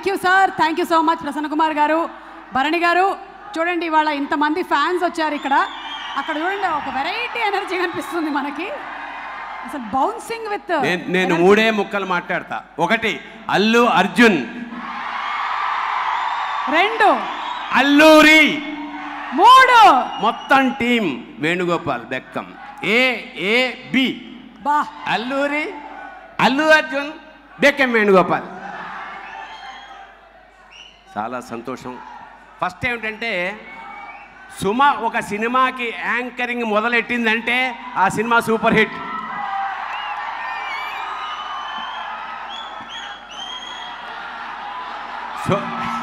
Thank you sir thank you so much Prasanna Kumar garu Bharani గారు చూడండి ఇవాళ ఇంతమంది ఫ్యాన్స్ వచ్చారు ఇక్కడ అక్కడ చూడండి ఒక వెరైటీ ఎనర్జీ కనిపిస్తుంది మనకి అసలు బౌన్సింగ్ విత్ నేను నేను మూడే ముక్కలు మాట్లాడతా ఒకటి అల్లు అర్జున్ రెండు అల్లూరి మూడు మొత్తం టీం వేణుగోపాల్ బెక్కం ఏ ఏ బి బా అల్లూరి అల్లు అర్జున్ బెక్కం వేణుగోపాల్ చాలా సంతోషం ఫస్ట్ ఏమిటంటే సుమ ఒక సినిమాకి యాంకరింగ్ మొదలెట్టిందంటే ఆ cinema super hit so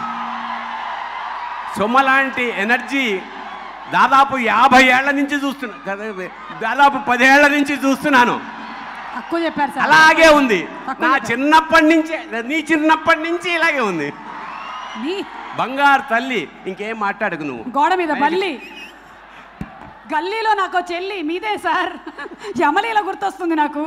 Suma లాంటి ఎనర్జీ దాదాపు యాభై ఏళ్ల నుంచి చూస్తున్నా కదా, దాదాపు పదేళ్ల నుంచి చూస్తున్నాను తక్కువ చెప్పారు సార్ అలాగే ఉంది తక్కువ నా చెప్పారు. చిన్నప్పటి నుంచి నీ చిన్నప్పటి నుంచి ఇలాగే ఉంది నీ బంగారు తల్లి ఇంకేం మాట్లాడకు నువ్వు గోడ మీద బల్లి గల్లీలో నాకు చెల్లి మీదే సార్ యమలీల గుర్తొస్తుంది నాకు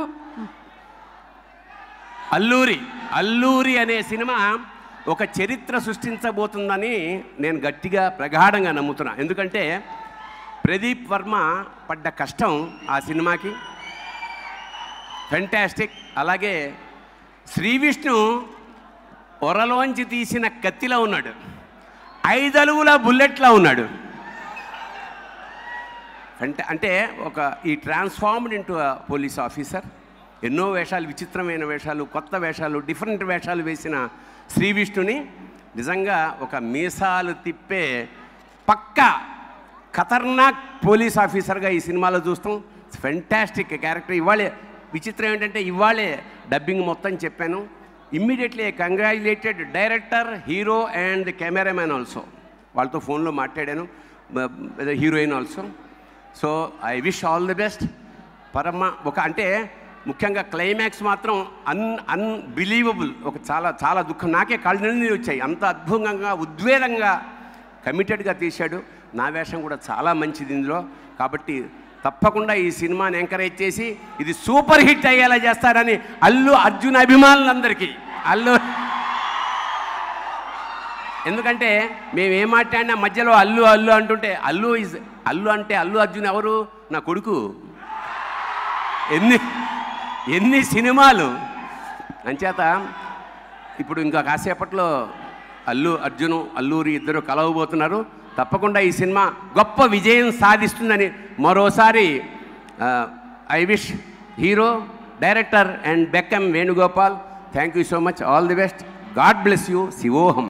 అల్లూరి అల్లూరి అనే సినిమా ఒక చరిత్ర సృష్టించబోతుందని నేను గట్టిగా ప్రగాఢంగా నమ్ముతున్నా ఎందుకంటే ప్రదీప్ వర్మ పడ్డ కష్టం ఆ సినిమాకి ఫెంటాస్టిక్ అలాగే శ్రీ విష్ణు ఒరలోంచి తీసిన కత్తిలో ఉన్నాడు ఐదలుగుల బుల్లెట్లా ఉన్నాడు అంటే అంటే ఒక ఈ ట్రాన్స్ఫార్మ్డ్ ఇంటూ పోలీస్ ఆఫీసర్ ఎన్నో వేషాలు విచిత్రమైన వేషాలు కొత్త వేషాలు డిఫరెంట్ వేషాలు వేసిన శ్రీ విష్ణుని నిజంగా ఒక మీసాలు తిప్పే పక్కా ఖతర్నాక్ పోలీస్ ఆఫీసర్గా ఈ సినిమాలో చూస్తాం ఫెంటాస్టిక్ క్యారెక్టర్ ఇవాళే విచిత్రం ఏంటంటే ఇవాళే డబ్బింగ్ మొత్తం చెప్పాను immediately congratulated director hero and cameraman also వాళ్ళతో ఫోన్లో మాట్లాడాను heroine also so I wish all the best పరమ ఒక అంటే ముఖ్యంగా క్లైమాక్స్ మాత్రం అన్ అన్బిలీవబుల్ ఒక చాలా చాలా దుఃఖం నాకే కళ్ళు నీళ్ళు వచ్చాయి అంత అద్భుతంగా ఉద్వేగంగా కమిటెడ్గా తీశాడు నా వేషం కూడా చాలా మంచిది ఇందులో కాబట్టి తప్పకుండా ఈ సినిమాని ఎంకరేజ్ చేసి ఇది సూపర్ హిట్ అయ్యేలా చేస్తారని అల్లు అర్జున్ అభిమానులందరికీ అల్లు ఎందుకంటే మేము ఏం మాట్లాడినా మధ్యలో అల్లు అల్లు అంటుంటే అల్లు ఇస్ అల్లు అంటే అల్లు అర్జున్ ఎవరు నా కొడుకు ఎన్ని ఎన్ని సినిమాలు అంచేత ఇప్పుడు ఇంకా కాసేపట్లో అల్లు అర్జును అల్లూరి ఇద్దరు కలవబోతున్నారు తప్పకుండా ఈ సినిమా గొప్ప విజయం సాధిస్తుందని మరోసారి I wish hero director and Bekkam Venugopal thank you so much all the best God bless you శివోహం